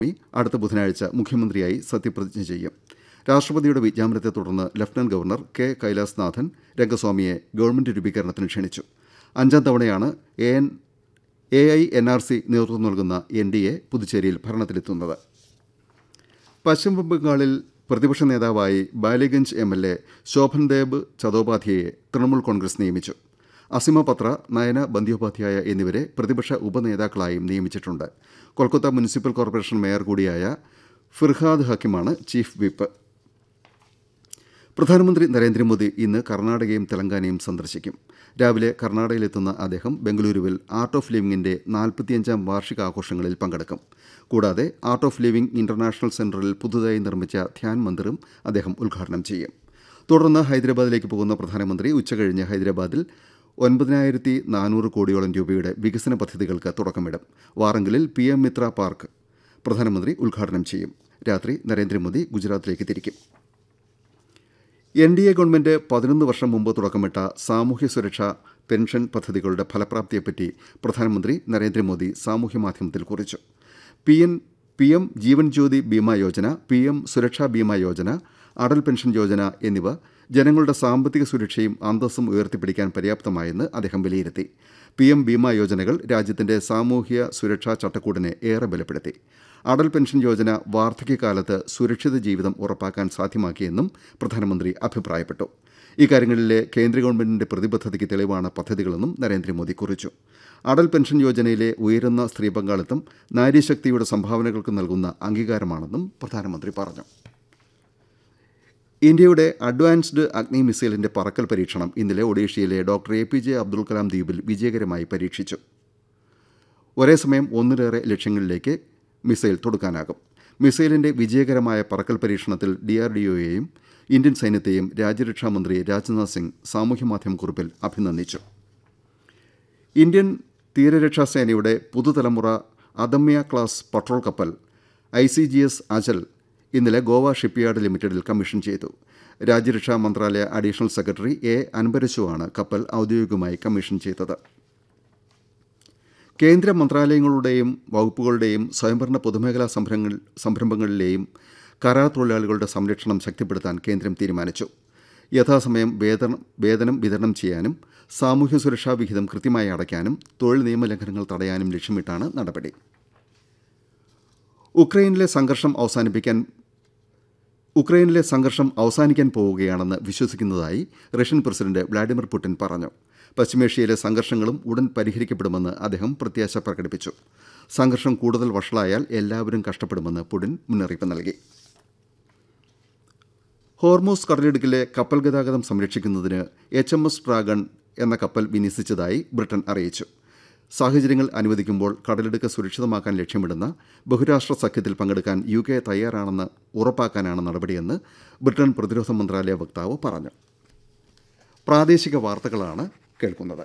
അടുത്ത ബുധനാഴ്ച മുഖ്യമന്ത്രിയായി സത്യപ്രതിജ്ഞ ചെയ്യും രാഷ്ട്രപതിയുടെ വിജ്ഞാപനത്തെ തുടർന്ന് ലഫ്റ്റനന്റ് ഗവർണർ കെ കൈലാസ്നാഥൻ രംഗസ്വാമിയെ ഗവൺമെന്റ് രൂപീകരണത്തിന് ക്ഷണിച്ചു അഞ്ചാം തവണയാണ് A N A I N R C നേതൃത്വം നൽകുന്ന എൻ ഡി എ പുതുച്ചേരിയിൽ ഭരണത്തിലെത്തുന്നത് പശ്ചിമ ബംഗാളിൽ പ്രതിപക്ഷ നേതാവായി Ballygunge M L A Sovandeb ചതോപാധ്യയെ തൃണമൂൽ കോൺഗ്രസ് നിയമിച്ചു അസിമ പത്ര നയന ബന്ദ്യോപാധ്യായ എന്നിവരെ പ്രതിപക്ഷ ഉപനേതാക്കളായും നിയമിച്ചിട്ടുണ്ട് കൊൽക്കത്ത മുനിസിപ്പൽ കോർപ്പറേഷൻ മേയർ കൂടിയായ ഫിർഹാദ് ഹക്കിമാണ് ചീഫ് വിപ്പ് പ്രധാനമന്ത്രി നരേന്ദ്രമോദി ഇന്ന് കർണാടകയും തെലങ്കാനയും സന്ദർശിക്കും രാവിലെ കർണാടകയിലെത്തുന്ന അദ്ദേഹം ബംഗളൂരുവിൽ ആർട്ട് ഓഫ് ലിവിംഗിന്റെ നാൽപ്പത്തിയഞ്ചാം വാർഷികാഘോഷങ്ങളിൽ പങ്കെടുക്കും കൂടാതെ ആർട്ട് ഓഫ് ലിവിംഗ് ഇന്റർനാഷണൽ സെന്ററിൽ പുതുതായി നിർമ്മിച്ച ധ്യാൻ മന്ദിറും അദ്ദേഹം ഉദ്ഘാടനം ചെയ്യും തുടർന്ന് ഹൈദരാബാദിലേക്ക് പോകുന്ന പ്രധാനമന്ത്രി ഉച്ചകഴിഞ്ഞ് ഹൈദരാബാദിൽ ഒൻപതിനായിരത്തി നാനൂറ് കോടിയോളം രൂപയുടെ വികസന പദ്ധതികൾക്ക് തുടക്കമിടും വാറങ്കലിൽ പി എം മിത്ര പാർക്ക് പ്രധാനമന്ത്രി ഉദ്ഘാടനം ചെയ്യും രാത്രി നരേന്ദ്രമോദി ഗുജറാത്തിലേക്ക് തിരിക്കും എൻ ഡി എ ഗവൺമെന്റ് പതിനൊന്ന് വർഷം മുമ്പ് തുടക്കമിട്ട സാമൂഹ്യ സുരക്ഷാ പെൻഷൻ പദ്ധതികളുടെ ഫലപ്രാപ്തിയെപ്പറ്റി പ്രധാനമന്ത്രി നരേന്ദ്രമോദി സാമൂഹ്യ മാധ്യമത്തിൽ കുറിച്ചു P N P M Jeevan Jyoti Bima Yojana P M Suraksha Bima Yojana Atal pension Yojana എന്നിവ ജനങ്ങളുടെ സാമ്പത്തിക സുരക്ഷയും അന്തസ്സും ഉയർത്തിപ്പിടിക്കാൻ പര്യാപ്തമായെന്ന് അദ്ദേഹം വിലയിരുത്തി പി എം ബീമാ യോജനകൾ രാജ്യത്തിന്റെ സാമൂഹ്യ സുരക്ഷാ ചട്ടക്കൂടിനെ ഏറെ ബലപ്പെടുത്തി അടൽ പെൻഷൻ യോജന വാർദ്ധക്യകാലത്ത് സുരക്ഷിത ജീവിതം ഉറപ്പാക്കാൻ സാധ്യമാക്കിയെന്നും പ്രധാനമന്ത്രി അഭിപ്രായപ്പെട്ടു ഇക്കാര്യങ്ങളിലെ കേന്ദ്ര ഗവൺമെന്റിന്റെ പ്രതിബദ്ധതയ്ക്ക് തെളിവാണ് പദ്ധതികളെന്നും നരേന്ദ്രമോദി കുറിച്ചു അടൽ പെൻഷൻ യോജനയിലെ ഉയരുന്ന സ്ത്രീ പങ്കാളിത്തം നാരീശക്തിയുടെ സംഭാവനകൾക്ക് നൽകുന്ന അംഗീകാരമാണെന്നും പ്രധാനമന്ത്രി പറഞ്ഞു ഇന്ത്യയുടെ അഡ്വാൻസ്ഡ് അഗ്നി മിസൈലിന്റെ പറക്കൽ പരീക്ഷണം ഇന്നലെ ഒഡീഷയിലെ doctor A P J Abdul Kalam ദ്വീപിൽ വിജയകരമായി പരീക്ഷിച്ചു ഒരേ സമയം ഒന്നിലേറെ ലക്ഷ്യങ്ങളിലേക്ക് മിസൈൽ തൊടുക്കാനാകും മിസൈലിന്റെ വിജയകരമായ പറക്കൽ പരീക്ഷണത്തിൽ ഡിആർഡിഒയെയും ഇന്ത്യൻ സൈന്യത്തെയും രാജ്യരക്ഷാ മന്ത്രി രാജ്നാഥ് സിംഗ് സാമൂഹ്യമാധ്യമ കുറിപ്പിൽ അഭിനന്ദിച്ചു ഇന്ത്യൻ തീരരക്ഷാ സേനയുടെ പുതുതലമുറ അദമ്യ ക്ലാസ് പട്രോൾ കപ്പൽ I C G S Achal ഇന്നലെ ഗോവ ഷിപ്പ്യാർഡ് ലിമിറ്റഡിൽ കമ്മീഷൻ ചെയ്തു രാജ്യരക്ഷാ മന്ത്രാലയ അഡീഷണൽ സെക്രട്ടറി എ അൻപരശുവാണ് കപ്പൽ ഔദ്യോഗികമായി കമ്മീഷൻ ചെയ്തത് കേന്ദ്ര മന്ത്രാലയങ്ങളുടെയും വകുപ്പുകളുടെയും സ്വയംഭരണ പൊതുമേഖലാ സംരംഭങ്ങൾ സംരംഭങ്ങളിലെയും കരാർ തൊഴിലാളികളുടെ സംരക്ഷണം ശക്തിപ്പെടുത്താൻ കേന്ദ്രം തീരുമാനിച്ചു യഥാസമയം വേതനം വേതനം വിതരണം ചെയ്യാനും സാമൂഹ്യ സുരക്ഷാ വിഹിതം കൃത്യമായി അടയ്ക്കാനും തൊഴിൽ നിയമലംഘനങ്ങൾ തടയാനും ലക്ഷ്യമിട്ടാണ് നടപടി ഉക്രൈനിലെ സംഘർഷം അവസാനിപ്പിക്കാൻ ഉക്രൈനിലെ സംഘർഷം അവസാനിക്കാൻ പോവുകയാണെന്ന് വിശ്വസിക്കുന്നതായി റഷ്യൻ പ്രസിഡന്റ് വ്ളാഡിമിർ പുടിൻ പറഞ്ഞു പശ്ചിമേഷ്യയിലെ സംഘർഷങ്ങളും ഉടൻ പരിഹരിക്കപ്പെടുമെന്ന് അദ്ദേഹം പ്രത്യാശ പ്രകടിപ്പിച്ചു സംഘർഷം കൂടുതൽ വഷളായാൽ എല്ലാവരും കഷ്ടപ്പെടുമെന്ന് പുടിൻ മുന്നറിയിപ്പ് നൽകി ഹോർമോസ് കടലിടുക്കിലെ കപ്പൽ ഗതാഗതം സംരക്ഷിക്കുന്നതിന് എച്ച് എം എസ് ഡ്രാഗൺ എന്ന കപ്പൽ വിന്യസിച്ചതായി ബ്രിട്ടൻ അറിയിച്ചു സാഹചര്യങ്ങൾ അനുവദിക്കുമ്പോൾ കടലിടുക്ക് സുരക്ഷിതമാക്കാൻ ലക്ഷ്യമിടുന്ന ബഹുരാഷ്ട്ര സഖ്യത്തിൽ പങ്കെടുക്കാൻ യു കെ തയ്യാറാണെന്ന് ഉറപ്പാക്കാനാണ് നടപടിയെന്ന് ബ്രിട്ടൻ പ്രതിരോധ മന്ത്രാലയ വക്താവ് പറഞ്ഞു പ്രാദേശിക വാർത്തകളാണ് കേൾക്കുന്നത്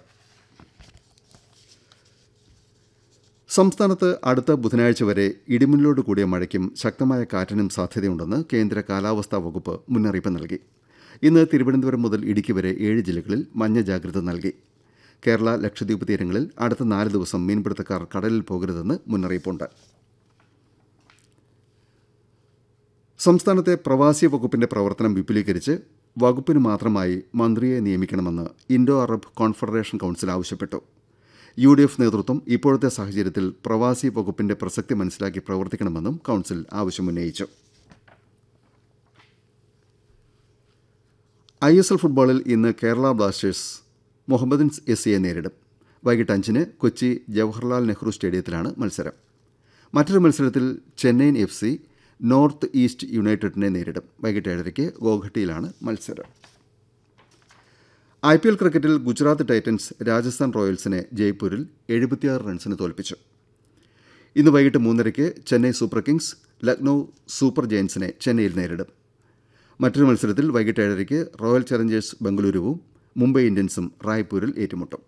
സംസ്ഥാനത്ത് അടുത്ത ബുധനാഴ്ച വരെ ഇടിമിന്നലോട് കൂടിയ മഴയ്ക്കും ശക്തമായ കാറ്റിനും സാധ്യതയുണ്ടെന്ന് കേന്ദ്ര കാലാവസ്ഥാ വകുപ്പ് മുന്നറിയിപ്പ് നൽകി ഇന്ന് തിരുവനന്തപുരം മുതൽ ഇടുക്കി വരെ ഏഴ് ജില്ലകളിൽ മഞ്ഞ ജാഗ്രത നൽകി കേരള ലക്ഷദ്വീപ് തീരങ്ങളിൽ അടുത്ത നാല് ദിവസം മീൻപിടുത്തക്കാർ കടലിൽ പോകരുതെന്ന് മുന്നറിയിപ്പുണ്ട് സംസ്ഥാനത്തെ പ്രവാസി വകുപ്പിന്റെ പ്രവർത്തനം വിപുലീകരിച്ച് വകുപ്പിന് മാത്രമായി മന്ത്രിയെ നിയമിക്കണമെന്ന് ഇൻഡോ അറബ് കോൺഫെഡറേഷൻ കൌൺസിൽ ആവശ്യപ്പെട്ടു യു ഡി എഫ് നേതൃത്വം ഇപ്പോഴത്തെ സാഹചര്യത്തിൽ പ്രവാസി വകുപ്പിന്റെ പ്രസക്തി മനസ്സിലാക്കി പ്രവർത്തിക്കണമെന്നും കൌൺസിൽ ആവശ്യമുന്നയിച്ചു ഐ എസ് എൽ ഫുട്ബോളിൽ ഇന്ന് കേരള ബ്ലാസ്റ്റേഴ്സ് മുഹമ്മദൻ എസ് സിയെ നേരിടും വൈകിട്ട് അഞ്ചിന് കൊച്ചി ജവഹർലാൽ നെഹ്റു സ്റ്റേഡിയത്തിലാണ് മത്സരം മറ്റൊരു മത്സരത്തിൽ Chennaiyin F C North East യുണൈറ്റഡിനെ നേരിടും വൈകിട്ട് ഏഴരയ്ക്ക് ഗോഹട്ടിയിലാണ് മത്സരം ഐ പി എൽ ക്രിക്കറ്റിൽ ഗുജറാത്ത് ടൈറ്റൻസ് രാജസ്ഥാൻ റോയൽസിനെ ജയ്പൂരിൽ എഴുപത്തിയാറ് റൺസിന് തോൽപ്പിച്ചു ഇന്ന് വൈകിട്ട് മൂന്നരയ്ക്ക് Chennai super kings Lucknow super ജയൻസിനെ ചെന്നൈയിൽ നേരിടും മറ്റൊരു മത്സരത്തിൽ വൈകിട്ട് ഏഴരയ്ക്ക് റോയൽ ചലഞ്ചേഴ്സ് ബംഗളൂരുവും മുംബൈ ഇന്ത്യൻസും റായ്പൂരിൽ ഏറ്റുമുട്ടും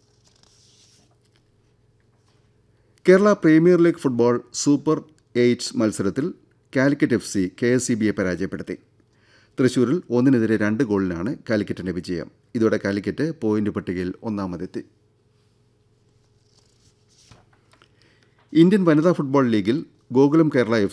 Kerala premier league football super eights മത്സരത്തിൽ Calicut F C K S C ബിയെ പരാജയപ്പെടുത്തി തൃശൂരിൽ ഒന്നിനെതിരെ രണ്ട് ഗോളിനാണ് കാലിക്കറ്റിന്റെ വിജയം ഇതോടെ കാലിക്കറ്റ് പോയിന്റ് പട്ടികയിൽ ഒന്നാമതെത്തി ഇന്ത്യൻ വനിതാ ഫുട്ബോൾ ലീഗിൽ ഗോകുലം കേരള എഫ്